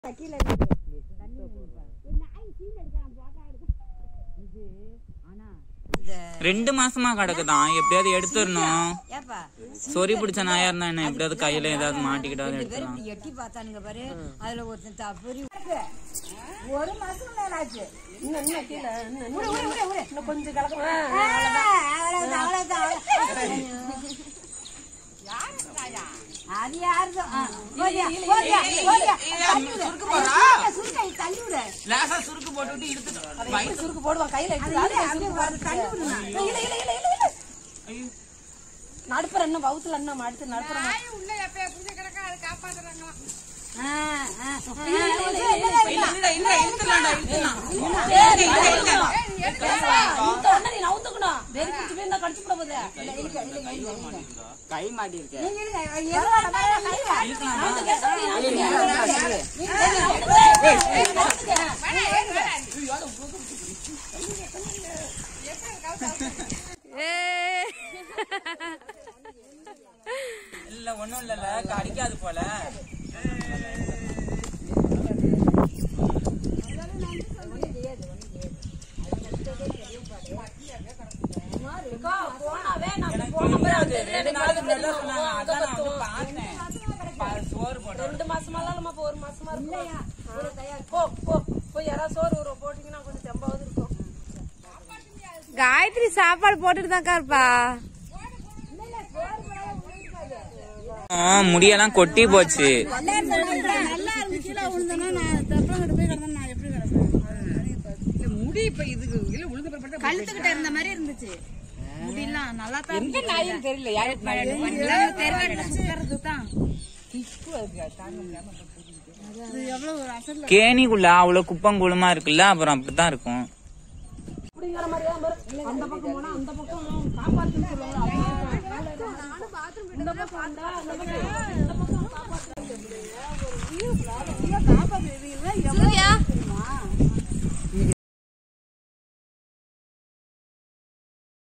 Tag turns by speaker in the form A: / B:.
A: கீழே இருக்கு. நாய் சீன் எடுக்கலாம் போட்டா எடுக்க
B: ரெண்டு மாசமா கிடக்குதான் எப்படியாவது எடுத்துடணும்
C: ஏப்பா
B: சொறி பிடிச்ச நாயா இருந்தா என்ன எப்படியாவது கையில ஏதாவது மாட்டிக்கிட்டாவது
C: ரெண்டு பேரும்
B: எடுத்துலாம்
C: இப்படி எட்டி பார்த்தானுங்க பாரு அதுல ஒருத்தன் தப்பறி
A: ஒரு மாசம் மேல ஆச்சு
D: இன்னும் இன்னும் கீழே இன்னும் இன்னும் இன்னும் கொஞ்சம் கலக்கம்
A: அவ்வளவுதான் அவ்வளவுதான் அது யாருதோ ஆ, போடியா, போடியா, போடியா. தள்ளி விடு. சுருக்கை, தள்ளி விடு.
B: லேசா சுருக்கு போட்டுட்டு இழுத்துட்டு
D: வயிறு சுருக்கு போடுவான் கையில
A: அது
D: எடுத்து
A: இல்ல, அப்படியே வர- தள்ளி விடுங்க.
D: இல்ல இல்ல இல்ல இல்ல இல்ல நடுப்புற இன்னும் வவுத்துல இன்னும் அடுத்து நடுப்புற
A: ஆ, ஆ, ஆ, என்னடா இருக்கு?
D: நீ நவுந்துக்கணும் வெறி பிடிச்சி போய் இருந்தா கடிச்சு போட போதே
B: கை மாட்டிருக்க
A: நீங்க இருங்க. எதுவாக இருந்தாலும் கை வா.
D: நவுந்து கேசவ, நீ நவுந்து
B: இல்ல ஒண்ணும் இல்லல கடிக்காது போல
D: போனாவே நான்
B: எனக்கு
D: போன பிறகு
B: தெரியாது.
D: அந்த
B: ரெண்டு
D: ரெண்டு
B: நாளுக்கு
D: நாளுக்கு
B: முன்னாடி சொன்னாங்க. அதான் நான் வந்து பார்த்தேன். பா- சோறு போட்டோம்
D: ரெண்டு மாசமா இல்லாம ஒரு மாசமா இருக்கும் போ போ போய் யாராவது சோறு ஊற போட்டீங்கன்னா கொஞ்சம் தெம்பாவது இருக்கும்
E: காயத்ரி சாப்பாடு போட்டுட்டு தான்க்கா இருப்பா
B: ஆ, முடியெல்லாம் கொட்டி போச்சு
A: நல்லா இருந்து கீழே விழுந்தோன்னா நான் தப்பங்கிட்டு போய் கிடந்தேன் நான் எப்படி கிடப்பேன்
F: முடி இப்ப இதுக்கு இல்ல உளுந்து பருப்பு
A: கழுத்துக்கிட்ட இருந்த மாதிரி இருந்துச்சு முடியெல்லாம் நல்லா தான்
F: எந்த நாயும் தெரியல யாரு
A: தெரியல சுத்துறது தான் அது எவ்வளவு ஒரு அசல்
B: கேணிக்குள்ள அவ்வளவு குப்பங்குளமா இருக்குல்ல அப்புறம் அப்படித்தான் இருக்கும்
D: அப்படிங்கிற மாதிரியா பாரு. அந்த பக்கம் போனா அந்த பக்கம் காப்பாத்துன்னு சொல்லுவாங்க இந்த பக்கம் வந்தா அந்த பக்கம் இந்த பக்கம் காப்பாத்து
A: சூர்யா